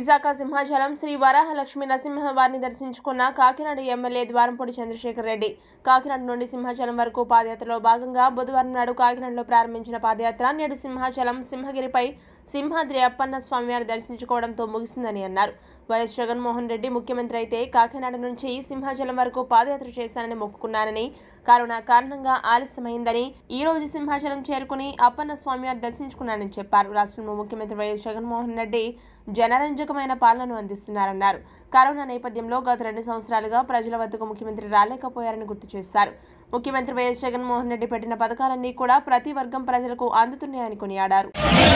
విశాఖ సింహాచలం శ్రీ వరాహలక్ష్మి నరసింహ వారిని దర్శించుకున్న కాకినాడ ఎమ్మెల్యే ద్వారంపూడి చంద్రశేఖర్ రెడ్డి కాకినాడ నుండి సింహాచలం వరకు పాదయాత్రలో భాగంగా బుధవారం నాడు కాకినాడలో ప్రారంభించిన పాదయాత్ర నేడు సింహాచలం సింహగిరిపై సింహాద్రి అప్పన్న స్వామివారి దర్శించుకోవడంతో ముగిసిందని అన్నారు వైఎస్ జగన్మోహన్ రెడ్డి ముఖ్యమంత్రి అయితే కాకినాడ నుంచి సింహాచలం వరకు పాదయాత్ర చేశానని మొక్కుకున్నానని కరోనా కారణంగా ఆలస్యమైందని ఈ రోజు సింహాచలం చేరుకుని అప్పన్న స్వామివారి దర్శించుకున్నానని చెప్పారు రాష్ట్రంలో ముఖ్యమంత్రి వైఎస్ జగన్మోహన్ రెడ్డి జనరంజకమైన పాలనను అందిస్తున్నారన్నారు కరోనా నేపథ్యంలో గత రెండు సంవత్సరాలుగా ప్రజల వద్దకు ముఖ్యమంత్రి రాలేకపోయారని గుర్తు చేశారు ముఖ్యమంత్రి వైఎస్ జగన్మోహన్ రెడ్డి పెట్టిన పథకాలన్నీ కూడా ప్రతి వర్గం ప్రజలకు అందుతున్నాయని కొనియాడారు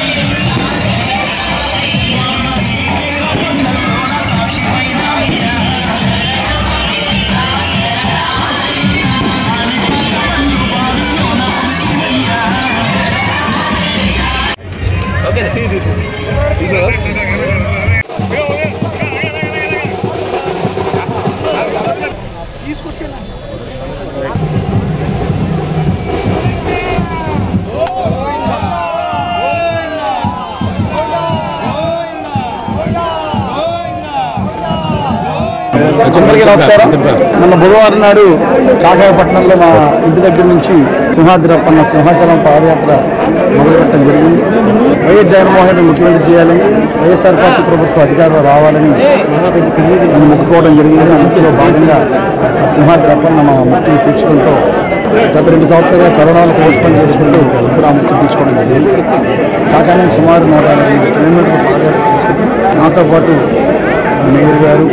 అందరికీ నమస్కారం మొన్న బుధవారం నాడు కాకాయపట్నంలో మా ఇంటి దగ్గర నుంచి సింహాద్రప్పన్న సింహాచలం పాదయాత్ర మొదలుపెట్టడం జరిగింది వైఎస్ జగన్మోహన్ రెడ్డి ముఖ్యమంత్రి చేయాలని వైఎస్ఆర్ పార్టీ ప్రభుత్వం అధికారంలో రావాలని నేను మొక్కుకోవడం జరిగింది అందులో భాగంగా ఆ సింహాద్రప్పన్న మా ముక్కులు తీర్చడంతో గత రెండు సంవత్సరాలుగా కరోనాను పోస్ట్పోన్ చేసుకుంటూ ఇప్పుడు ఆ ముక్కు తీర్చుకోవడం జరిగింది కాకాని సుమారు నూట యాభై కిలోమీటర్ల పాదయాత్ర తీసుకుంటూ నాతో పాటు మేయర్ గారు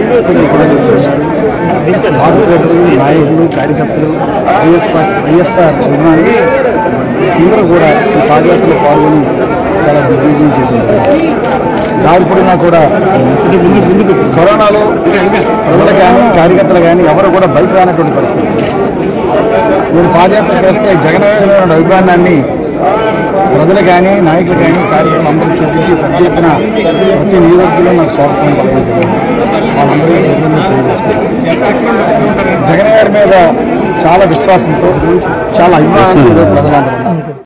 కార్పొరేటర్లు నాయకులు కార్యకర్తలు వైఎస్ పార్టీ వైఎస్ఆర్ అభిమానులు అందరూ కూడా ఈ పాదయాత్రలో పాల్గొని చాలా దిగ్విజయం చేయడం జరిగింది దారి పొడినా కూడా కరోనాలో ప్రజలు కానీ కార్యకర్తలు కానీ ఎవరు కూడా బయట రానటువంటి పరిస్థితి నేను పాదయాత్ర చేస్తే జగన్ అభిమానాన్ని ప్రజలు కానీ నాయకులు కానీ కార్యకర్తలు అందరూ చూపించి పెద్ద ఎత్తున ప్రతి నియోజకవర్గంలో నాకు స్వాగతం పలకడం జరిగింది వాళ్ళందరికీ కృతజ్ఞతలు తెలియజేసుకుంటాను జగన్ గారి మీద చాలా విశ్వాసంతో చాలా అభిమానంతో ఈరోజు ప్రజలందరూ ఉన్నారు